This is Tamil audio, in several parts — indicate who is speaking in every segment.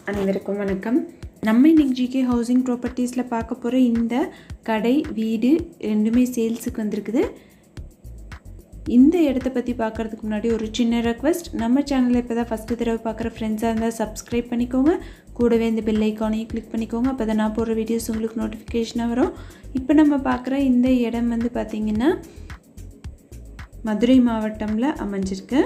Speaker 1: அனைவருக்கும் வணக்கம் நம்ம இன்னைக்கு ஜிகே ஹவுசிங் ப்ராப்பர்ட்டிஸில் பார்க்க போகிற இந்த கடை வீடு ரெண்டுமே சேல்ஸுக்கு வந்திருக்குது இந்த இடத்த பற்றி பார்க்குறதுக்கு முன்னாடி ஒரு சின்ன ரெக்வஸ்ட் நம்ம சேனலில் இப்போ தான் ஃபஸ்ட்டு தடவை பார்க்குற ஃப்ரெண்ட்ஸாக இருந்தால் சப்ஸ்கிரைப் பண்ணிக்கோங்க கூடவே இந்த பெல் ஐக்கானையும் கிளிக் பண்ணிக்கோங்க அப்போ தான் நான் போடுற வீடியோஸ் உங்களுக்கு நோட்டிஃபிகேஷனாக வரும் இப்போ நம்ம பார்க்குற இந்த இடம் வந்து பார்த்திங்கன்னா மதுரை மாவட்டமில் அமைஞ்சிருக்கு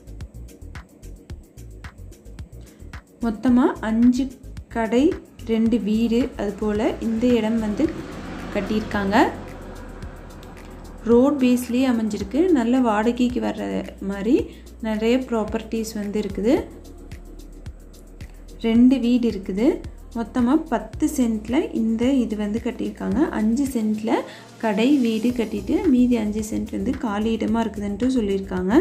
Speaker 1: மொத்தமாக அஞ்சு கடை ரெண்டு வீடு அது போல் இந்த இடம் வந்து கட்டியிருக்காங்க ரோட் பேஸ்லேயே அமைஞ்சிருக்கு நல்ல வாடகைக்கு வர்ற மாதிரி நிறைய ப்ராப்பர்ட்டிஸ் வந்து இருக்குது ரெண்டு வீடு இருக்குது மொத்தமாக பத்து சென்ட்டில் இந்த இது வந்து கட்டியிருக்காங்க அஞ்சு சென்ட்டில் கடை வீடு கட்டிட்டு மீதி அஞ்சு சென்ட் வந்து காலி இடமாக இருக்குதுன்ட்டு சொல்லியிருக்காங்க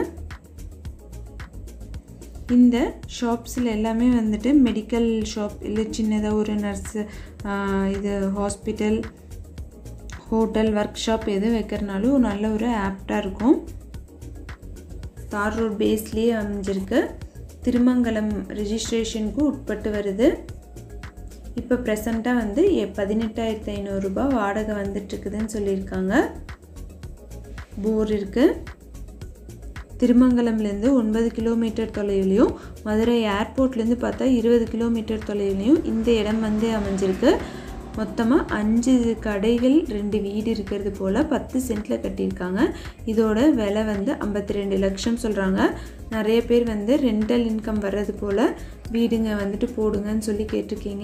Speaker 1: இந்த ஷாப்ஸில் எல்லாமே வந்துட்டு மெடிக்கல் ஷாப் இல்லை சின்னதாக ஒரு நர்ஸு இது ஹாஸ்பிட்டல் ஹோட்டல் ஒர்க் ஷாப் எது வைக்கிறனாலும் நல்ல ஒரு ஆப்டாக இருக்கும் தார் ரோட் பேஸ்லேயே அமைஞ்சிருக்கு திருமங்கலம் ரிஜிஸ்ட்ரேஷனுக்கு உட்பட்டு வருது இப்போ ப்ரெசண்ட்டாக வந்து பதினெட்டாயிரத்து ஐநூறுரூபா வாடகை வந்துட்டுருக்குதுன்னு சொல்லியிருக்காங்க போர் இருக்குது திருமங்கலம்லேருந்து ஒன்பது கிலோமீட்டர் தொலைவுலையும் மதுரை ஏர்போர்ட்லேருந்து பார்த்தா இருபது கிலோமீட்டர் தொலைவுலையும் இந்த இடம் வந்து அமைஞ்சிருக்கு மொத்தமாக அஞ்சு கடைகள் ரெண்டு வீடு இருக்கிறது போல் பத்து சென்ட்டில் கட்டியிருக்காங்க இதோட விலை வந்து ஐம்பத்தி ரெண்டு லட்சம் சொல்கிறாங்க நிறைய பேர் வந்து ரெண்டல் இன்கம் வர்றது போல் வீடுங்க வந்துட்டு போடுங்கன்னு சொல்லி கேட்டிருக்கீங்க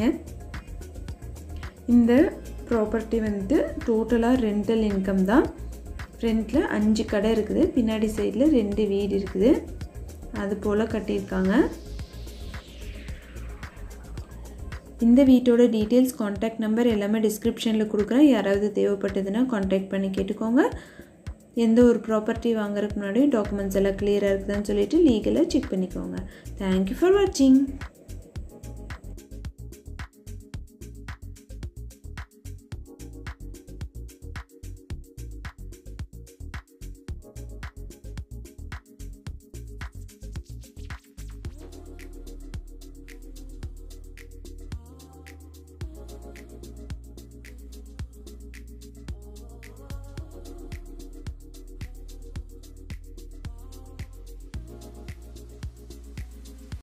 Speaker 1: இந்த ப்ராப்பர்ட்டி வந்துட்டு டோட்டலாக ரெண்டல் இன்கம் தான் ஃப்ரண்ட்டில் அஞ்சு கடை இருக்குது பின்னாடி சைடில் ரெண்டு வீடு இருக்குது அது போல் கட்டியிருக்காங்க இந்த வீட்டோட டீட்டெயில்ஸ் காண்டாக்ட் நம்பர் எல்லாமே டிஸ்கிரிப்ஷனில் கொடுக்குறேன் யாராவது தேவைப்பட்டதுன்னா காண்டாக்ட் பண்ணி கேட்டுக்கோங்க எந்த ஒரு ப்ராப்பர்ட்டி வாங்குறதுக்கு முன்னாடி டாக்குமெண்ட்ஸ் எல்லாம் கிளியராக இருக்குதுன்னு சொல்லிவிட்டு லீகலாக செக் பண்ணிக்கோங்க தேங்க்யூ ஃபார் வாட்சிங்